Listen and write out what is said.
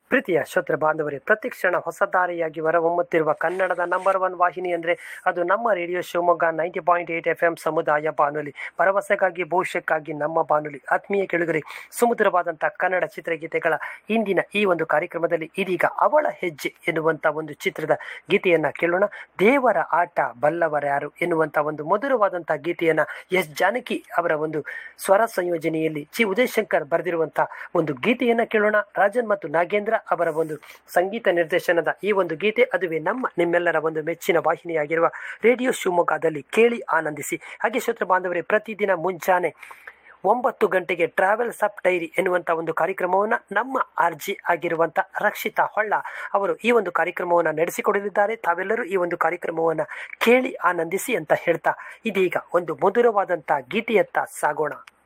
ಪ್ರೀತಿಯ ಶ್ರೋತೃ ಬಾಂಧವರೇ ಪ್ರತಿಕ್ಷಣ ಹೊಸ ದಾರಿಯಾಗಿ ಹೊರಹೊಮ್ಮುತ್ತಿರುವ ಕನ್ನಡದ ನಂಬರ್ ಒನ್ ವಾಹಿನಿ ಅಂದರೆ ಅದು ನಮ್ಮ radio Shivamogga ninety point eight F M ಸಮುದಾಯ ಬಾನುಲಿ ಭರವಸೆಗಾಗಿ ಭವಿಷ್ಯಕ್ಕಾಗಿ ನಮ್ಮ ಬಾನುಲಿ ಆತ್ಮೀಯ ಕೆಳಗರೆ ಸುಮಧುರವಾದಂಥ ಕನ್ನಡ ಚಿತ್ರಗೀತೆಗಳ ಇಂದಿನ ಈ ಒಂದು ಕಾರ್ಯಕ್ರಮದಲ್ಲಿ ಇದೀಗ ಅವಳ ಹೆಜ್ಜೆ ಎನ್ನುವಂಥ ಒಂದು ಚಿತ್ರದ ಗೀತೆಯನ್ನು ಕೇಳೋಣ ದೇವರ ಆಟ ಬಲ್ಲವರ್ಯಾರು ಎನ್ನುವಂಥ ಒಂದು ಮಧುರವಾದಂಥ ಗೀತೆಯನ್ನು ಎಸ್ ಜಾನಕಿ ಅವರ ಒಂದು ಸ್ವರ ಸಂಯೋಜನೆಯಲ್ಲಿ ಜಿ ಉದಯಶಂಕರ್ ಬರೆದಿರುವಂಥ ಒಂದು ಗೀತೆಯನ್ನು ಕೇಳೋಣ ರಾಜನ್ ಮತ್ತು ನಾಗೇಂದ್ರ ಅವರ ಒಂದು ಸಂಗೀತ ನಿರ್ದೇಶನದ ಈ ಒಂದು ಗೀತೆ ಅದುವೇ ನಮ್ಮ ನಿಮ್ಮೆಲ್ಲರ ಒಂದು ಮೆಚ್ಚಿನ ವಾಹಿನಿಯಾಗಿರುವ ರೇಡಿಯೋ ಶಿವಮೊಗ್ಗದಲ್ಲಿ ಕೇಳಿ ಆನಂದಿಸಿ ಹಾಗೆ ಶ್ರೋತೃ ಬಾಂಧವರೇ ಪ್ರತಿದಿನ ಮುಂಜಾನೆ ಒಂಬತ್ತು ಗಂಟೆಗೆ ಟ್ರಾವೆಲ್ಸ್ ಅಪ್ ಡೈರಿ ಎನ್ನುವಂಥ ಒಂದು ಕಾರ್ಯಕ್ರಮವನ್ನು ನಮ್ಮ ಅರ್ಜಿ ಆಗಿರುವಂಥ ರಕ್ಷಿತಾ ಹೊಳ್ಳ ಅವರು ಈ ಒಂದು ಕಾರ್ಯಕ್ರಮವನ್ನು ನಡೆಸಿಕೊಡಲಿದ್ದಾರೆ ತಾವೆಲ್ಲರೂ ಈ ಒಂದು ಕಾರ್ಯಕ್ರಮವನ್ನು ಕೇಳಿ ಆನಂದಿಸಿ ಅಂತ ಹೇಳ್ತಾ ಇದೀಗ ಒಂದು ಮಧುರವಾದಂಥ ಗೀತೆಯತ್ತ ಸಾಗೋಣ